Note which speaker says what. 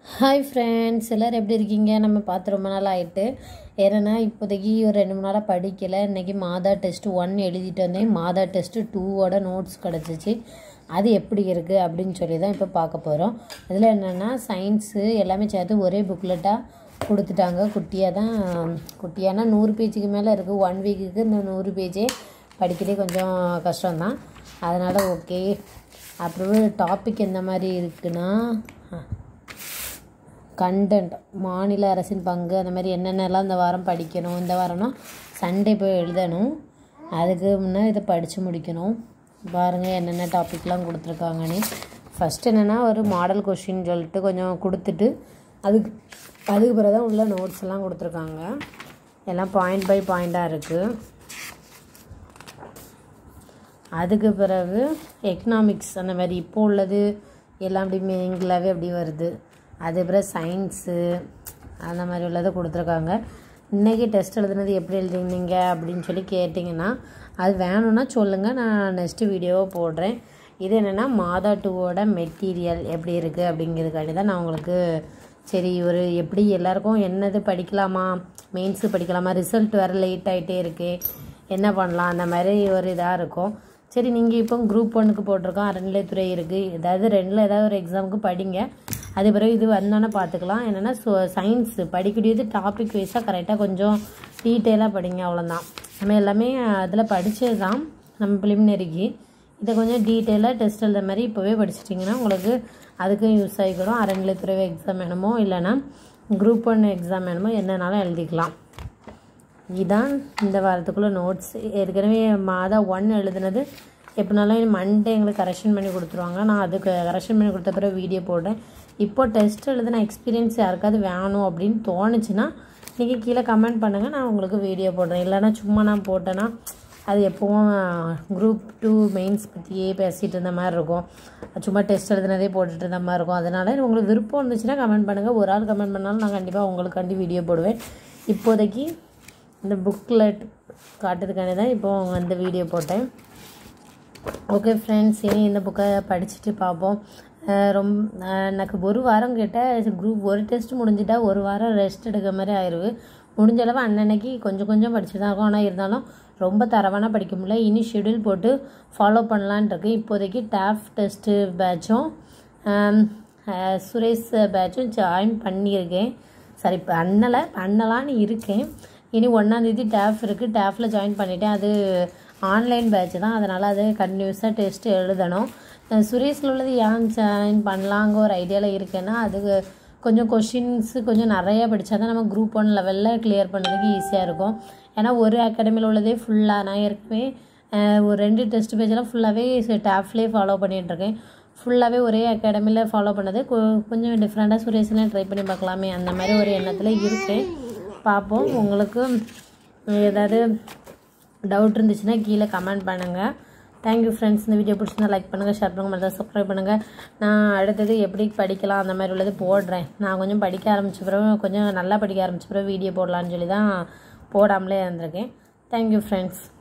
Speaker 1: hi friends எல்லோரும் எப்படி இருக்கீங்க நம்ம பார்த்து ரொம்ப நாள் ஆயிட்டு ஏன்னா இப்போதைக்கு ஒரு ரெண்டு மூணு நாளாக படிக்கலை இன்றைக்கி மாதா டெஸ்ட்டு ஒன் எழுதிட்டு வந்தேன் மாதா டெஸ்ட்டு டூவோட நோட்ஸ் கிடச்சிச்சு அது எப்படி இருக்குது அப்படின்னு சொல்லி தான் இப்போ பார்க்க போகிறோம் இதில் என்னென்னா சயின்ஸு எல்லாமே சேர்த்து ஒரே புக்லெட்டாக கொடுத்துட்டாங்க குட்டியாக தான் குட்டியானா நூறு பேஜுக்கு மேலே இருக்குது ஒன் வீக்குக்கு இந்த நூறு பேஜே படிக்கிறதே கொஞ்சம் கஷ்டம்தான் அதனால் ஓகே அப்புறம் டாபிக் எந்த மாதிரி இருக்குன்னா கண்டென்ட் மாநில அரசின் பங்கு அந்த மாதிரி என்னென்னலாம் இந்த வாரம் படிக்கணும் இந்த வாரம்னா சண்டே போய் எழுதணும் அதுக்கு முன்னே இதை படித்து முடிக்கணும் பாருங்கள் என்னென்ன டாபிக்லாம் கொடுத்துருக்காங்கன்னு ஃபஸ்ட் என்னென்னா ஒரு மாடல் கொஷின் சொல்லிட்டு கொஞ்சம் கொடுத்துட்டு அதுக்கு அதுக்கு பிறகு தான் உள்ள நோட்ஸ் எல்லாம் கொடுத்துருக்காங்க எல்லாம் பாயிண்ட் பை பாயிண்ட்டாக இருக்குது அதுக்கு பிறகு எக்கனாமிக்ஸ் அந்த மாதிரி இப்போ உள்ளது எல்லாம் அப்படி மீனிங்லாகவே அப்படி வருது அது பிறகு சயின்ஸு அந்த மாதிரி உள்ளதை கொடுத்துருக்காங்க இன்றைக்கி டெஸ்ட் எழுதுனது எப்படி எழுதினீங்க அப்படின்னு சொல்லி கேட்டிங்கன்னா அது வேணும்னா சொல்லுங்கள் நான் நெக்ஸ்ட்டு வீடியோவை போடுறேன் இது என்னென்னா மாதா டூவோட மெட்டீரியல் எப்படி இருக்குது அப்படிங்கிறதுக்காண்டி தான் நான் உங்களுக்கு சரி ஒரு எப்படி எல்லாருக்கும் என்னது படிக்கலாமா மெயின்ஸு படிக்கலாமா ரிசல்ட் வேறு லேட் ஆகிட்டே இருக்கு என்ன பண்ணலாம் அந்த மாதிரி ஒரு இதாக இருக்கும் சரி நீங்கள் இப்போ குரூப் ஒன்றுக்கு போட்டிருக்கோம் அறநிலைத்துறை இருக்குது ஏதாவது ரெண்டில் ஏதாவது ஒரு எக்ஸாமுக்கு படிங்க அது பிறகு இது வந்தோன்னே பார்த்துக்கலாம் என்னென்னா சயின்ஸு படிக்கக்கூடியது டாபிக் வைஸாக கரெக்டாக கொஞ்சம் டீட்டெயிலாக படிங்க அவ்வளோதான் நம்ம எல்லாமே அதில் படித்தது தான் நம்ம ப்ரிலிமினரிக்கு இதை கொஞ்சம் டீட்டெயிலாக டெஸ்ட் எழுத மாதிரி இப்போவே படிச்சிட்டிங்கன்னா உங்களுக்கு அதுக்கும் யூஸ் ஆகிக்கிறோம் அறநிலைத்துறை எக்ஸாம் வேணுமோ இல்லைன்னா குரூப் ஒன் எக்ஸாம் வேணுமோ என்னன்னாலும் எழுதிக்கலாம் இதுதான் இந்த வாரத்துக்குள்ளே நோட்ஸ் ஏற்கனவே மாதா ஒன் எழுதுனது எப்படினாலும் மண்டே எங்களுக்கு கரெக்ஷன் பண்ணி கொடுத்துருவாங்க நான் அதுக்கு கரெக்ஷன் பண்ணி கொடுத்த பிறகு வீடியோ போடுறேன் இப்போ டெஸ்ட் எழுதின எக்ஸ்பீரியன்ஸ் யாருக்காவது வேணும் அப்படின்னு தோணுச்சுன்னா நீங்கள் கீழே கமெண்ட் பண்ணுங்கள் நான் உங்களுக்கு வீடியோ போடுறேன் இல்லைனா சும்மா நான் போட்டேன்னா அது எப்போவும் குரூப் டூ மெயின்ஸ் பற்றியே பேசிகிட்டு இருந்த மாதிரி இருக்கும் சும்மா டெஸ்ட் எழுதுனதே போட்டுட்டு இருந்த மாதிரி இருக்கும் அதனால் உங்களுக்கு விருப்பம் இருந்துச்சுன்னா கமெண்ட் பண்ணுங்கள் ஒரு ஆள் கமெண்ட் பண்ணாலும் நான் கண்டிப்பாக உங்களுக்காண்டி வீடியோ போடுவேன் இப்போதைக்கு இந்த புக்லெட் காட்டுறதுக்காண்டி தான் இப்போ அந்த வீடியோ போட்டேன் ஓகே ஃப்ரெண்ட்ஸ் இனி இந்த புக்கை படிச்சுட்டு பார்ப்போம் ரொம்ப எனக்கு ஒரு வாரம் கிட்ட குரூப் ஒரு டெஸ்ட் முடிஞ்சிட்டா ஒரு வாரம் ரெஸ்ட் எடுக்கிற மாதிரி ஆயிடுவு முடிஞ்ச அளவு அன்னன்னைக்கு கொஞ்சம் கொஞ்சம் படிச்சு தான் இருக்கும் ஆனால் இருந்தாலும் ரொம்ப தரவான படிக்க முடியல இனி ஷெடியூல் போட்டு ஃபாலோ பண்ணலான் இருக்கு இப்போதைக்கு டேஃப் டெஸ்ட்டு பேட்சும் சுரேஷ் பேட்சும் ஜாயின் பண்ணியிருக்கேன் சரி பண்ணலை பண்ணலான்னு இருக்கேன் இனி ஒன்றாந்தேதி டேஃப் இருக்குது டேஃபில் ஜாயின் பண்ணிட்டேன் அது ஆன்லைன் பேட்ச் தான் அதனால் அது கண்டினியூஸாக டெஸ்ட் எழுதணும் சுரேஷில் உள்ளது ஏன் ஜாயின் பண்ணலாங்க ஒரு ஐடியாவில் இருக்கேன்னா அதுக்கு கொஞ்சம் கொஷின்ஸு கொஞ்சம் நிறையா படித்தா தான் நம்ம குரூப் ஒன் லெவலில் கிளியர் பண்ணுறதுக்கு ஈஸியாக இருக்கும் ஏன்னா ஒரு அகாடமியில் உள்ளதே ஃபுல்லாக நான் ஏற்கனவே ஒரு ரெண்டு டெஸ்ட் பேஜெல்லாம் ஃபுல்லாகவே டேஃப்லேயே ஃபாலோ பண்ணிகிட்ருக்கேன் ஃபுல்லாகவே ஒரே அகாடமியில் ஃபாலோ பண்ணது கொஞ்சம் டிஃப்ரெண்ட்டாக சுரேஷ்லாம் ட்ரை பண்ணி பார்க்கலாமே அந்த மாதிரி ஒரு எண்ணத்தில் இருக்கேன் பார்ப்போம் உங்களுக்கு ஏதாவது டவுட் இருந்துச்சுன்னா கீழே கமெண்ட் பண்ணுங்கள் தேங்க்யூ ஃப்ரெண்ட்ஸ் இந்த வீடியோ பிடிச்சிருந்தா லைக் பண்ணுங்கள் ஷேர் பண்ணுங்கள் மறந்து சப்ஸ்கிரைப் பண்ணுங்கள் நான் அடுத்தது எப்படி படிக்கலாம் அந்த மாதிரி உள்ளது போடுறேன் நான் கொஞ்சம் படிக்க ஆரம்பிச்ச பிறகு கொஞ்சம் நல்லா படிக்க ஆரம்பிச்ச பிறகு வீடியோ போடலான்னு சொல்லி தான் போடாமலே இருந்திருக்கேன் தேங்க்யூ ஃப்ரெண்ட்ஸ்